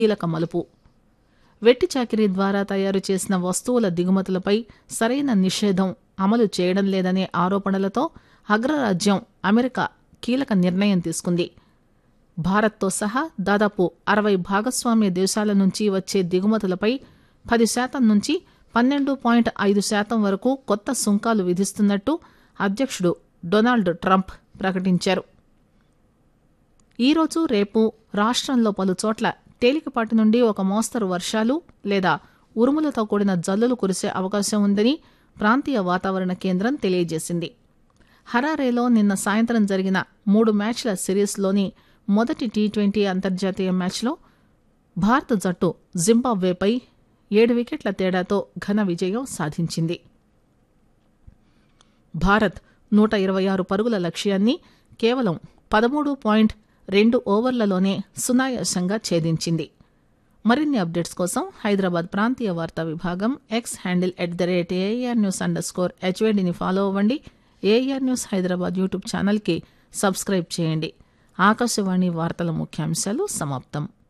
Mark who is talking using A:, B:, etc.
A: కీలక మలుపు వెట్టి చాకిరీ ద్వారా తయారు చేసిన వస్తువుల దిగుమతులపై సరైన నిషేధం అమలు చేయడం లేదనే ఆరోపణలతో అగ్రరాజ్యం అమెరికా కీలక నిర్ణయం తీసుకుంది భారత్తో సహా దాదాపు అరవై భాగస్వామ్య దేశాల నుంచి వచ్చే దిగుమతులపై పది శాతం నుంచి పన్నెండు పాయింట్ ఐదు శాతం వరకు కొత్త సుంకాలు విధిస్తున్నట్టు అధ్యక్షుడు డొనాల్డ్ ట్రంప్ ప్రకటించారు ఈరోజు రేపు రాష్ట్రంలో పలు చోట్ల తేలికపాటి నుండి ఒక మోస్తరు వర్షాలు లేదా ఉరుములతో కూడిన జల్లులు కురిసే అవకాశం ఉందని ప్రాంతీయ వాతావరణ కేంద్రం తెలియజేసింది హరారేలో నిన్న సాయంత్రం జరిగిన మూడు మ్యాచ్ల సిరీస్లోని మొదటి టీ ట్వంటీ అంతర్జాతీయ మ్యాచ్లో భారత జట్టు జింబాబ్వేపై ఏడు వికెట్ల తేడాతో ఘన విజయం సాధించింది భారత్ నూట ఇరవై ఆరు పరుగుల లక్ష్యాన్ని కేవలం పదమూడు పాయింట్ రెండు ఓవర్లలోనే సునాయాసంగా ఛేదించింది మరిన్ని అప్డేట్స్ కోసం హైదరాబాద్ ప్రాంతీయ వార్తా విభాగం X handle at the rate AIR news underscore స్కోర్ హెచ్వేడిని ఫాలో అవ్వండి ఏఆర్ న్యూస్ హైదరాబాద్ యూట్యూబ్ ఛానల్కి సబ్స్క్రైబ్ చేయండి ఆకాశవాణి వార్తల ముఖ్యాంశాలు సమాప్తం